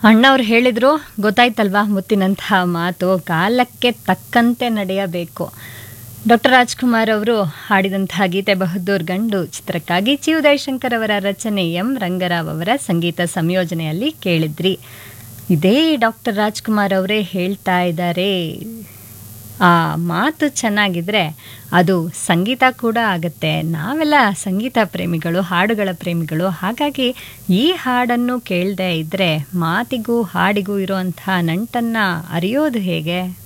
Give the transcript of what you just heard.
ಅಣ್ಣವ್ರು ಹೇಳಿದ್ರು ಗೊತ್ತಾಯ್ತಲ್ವಾ ಮುತ್ತಿನಂತಹ ಮಾತು ಕಾಲಕ್ಕೆ ತಕ್ಕಂತೆ ನಡೆಯಬೇಕು ಡಾಕ್ಟರ್ ರಾಜ್ಕುಮಾರ್ ಅವರು ಹಾಡಿದಂತಹ ಗೀತೆ ಬಹದ್ದೂರ್ ಗಂಡು ಚಿತ್ರಕ್ಕಾಗಿ ಚಿ ಉದಯಶಂಕರ್ ಅವರ ರಚನೆ ಎಂ ರಂಗರಾವ್ ಅವರ ಸಂಗೀತ ಸಂಯೋಜನೆಯಲ್ಲಿ ಕೇಳಿದ್ರಿ ಇದೇ ಡಾಕ್ಟರ್ ರಾಜ್ಕುಮಾರ್ ಅವರೇ ಹೇಳ್ತಾ ಇದ್ದಾರೆ ಆ ಮಾತು ಚೆನ್ನಾಗಿದ್ರೆ ಅದು ಸಂಗೀತ ಕೂಡ ಆಗುತ್ತೆ ನಾವೆಲ್ಲ ಸಂಗೀತ ಪ್ರೇಮಿಗಳು ಹಾಡುಗಳ ಪ್ರೇಮಿಗಳು ಹಾಗಾಗಿ ಈ ಹಾಡನ್ನು ಕೇಳದೆ ಇದ್ದರೆ ಮಾತಿಗೂ ಹಾಡಿಗೂ ಇರುವಂಥ ನಂಟನ್ನು ಅರಿಯೋದು ಹೇಗೆ